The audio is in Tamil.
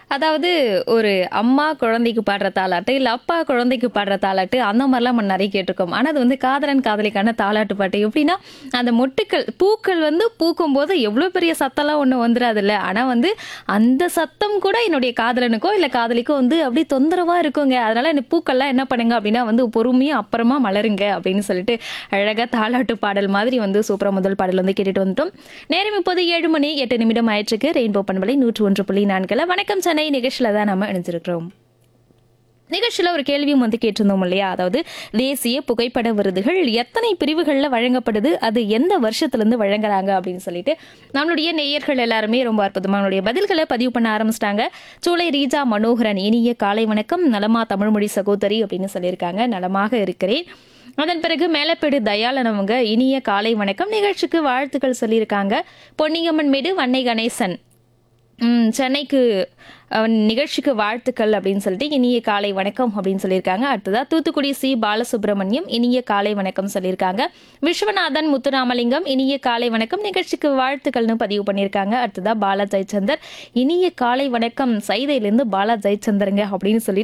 அதாவது ஒரு அம்மா குழந்தைக்கு பாடுற தாலாட்டு இல்ல அப்பா குழந்தைக்கு பாடுற தாலாட்டு அந்த மாதிரிலாம் நம்ம நிறைய கேட்டிருக்கோம் ஆனா அது வந்து காதலன் காதலிக்கான தாலாட்டு பாட்டு எப்படின்னா அந்த மொட்டுக்கள் பூக்கள் வந்து பூக்கும் போது எவ்வளவு பெரிய சத்தம்லாம் ஒண்ணு வந்துடாதுல்ல ஆனா வந்து அந்த சத்தம் கூட என்னுடைய காதலனுக்கோ இல்ல காதலிக்கோ வந்து அப்படியே தொந்தரவா இருக்குங்க அதனால இந்த பூக்கள்லாம் என்ன பண்ணுங்க அப்படின்னா வந்து பொறுமையா அப்புறமா மலருங்க அப்படின்னு சொல்லிட்டு அழகா தாலாட்டு பாடல் மாதிரி வந்து சூப்பரா முதல் பாடல் வந்து கேட்டுட்டு வந்துட்டோம் நேரம் இப்போது ஏழு மணி எட்டு நிமிடம் ஆயிற்றுக்கு ரெயின்போ பண்பலை நூற்று ஒன்று புள்ளி நான்குல வணக்கம் சென்னை நிகழ்ச்சியில தான் நம்ம இணைஞ்சிருக்கிறோம் நிகழ்ச்சியில் ஒரு கேள்வியும் வந்து கேட்டிருந்தோம் இல்லையா அதாவது தேசிய புகைப்பட விருதுகள் எத்தனை பிரிவுகளில் வழங்கப்படுது அது எந்த வருஷத்துலேருந்து வழங்குறாங்க அப்படின்னு சொல்லிட்டு நம்மளுடைய நேயர்கள் எல்லாருமே ரொம்ப அற்புதமாக நம்மளுடைய பதில்களை பதிவு பண்ண ஆரம்பிச்சிட்டாங்க சூளை ரீஜா மனோகரன் இனிய காலை வணக்கம் நலமா தமிழ்மொழி சகோதரி அப்படின்னு சொல்லியிருக்காங்க நலமாக இருக்கிறேன் அதன் பிறகு மேலப்பேடு தயாளன் அவங்க இனிய காலை வணக்கம் நிகழ்ச்சிக்கு வாழ்த்துக்கள் சொல்லியிருக்காங்க பொன்னியம்மன் மேடு வன்னை கணேசன் ம், சென்னைக்கு அஹ், நிகழ்ச்சிக்கு வாழ்த்துக்கள் அப்படின்னு சொல்லிட்டு இனிய காலை வணக்கம் அப்படின்னு சொல்லியிருக்காங்க அடுத்ததா தூத்துக்குடி சி பாலசுப்ரமணியம் இனிய காலை வணக்கம் சொல்லியிருக்காங்க விஸ்வநாதன் முத்துராமலிங்கம் இனிய காலை வணக்கம் நிகழ்ச்சிக்கு வாழ்த்துக்கள்னு பதிவு பண்ணியிருக்காங்க அடுத்ததா பாலா ஜெயச்சந்தர் இனிய காலை வணக்கம் சைதையிலேருந்து பாலா ஜெயச்சந்தருங்க அப்படின்னு சொல்லிட்டு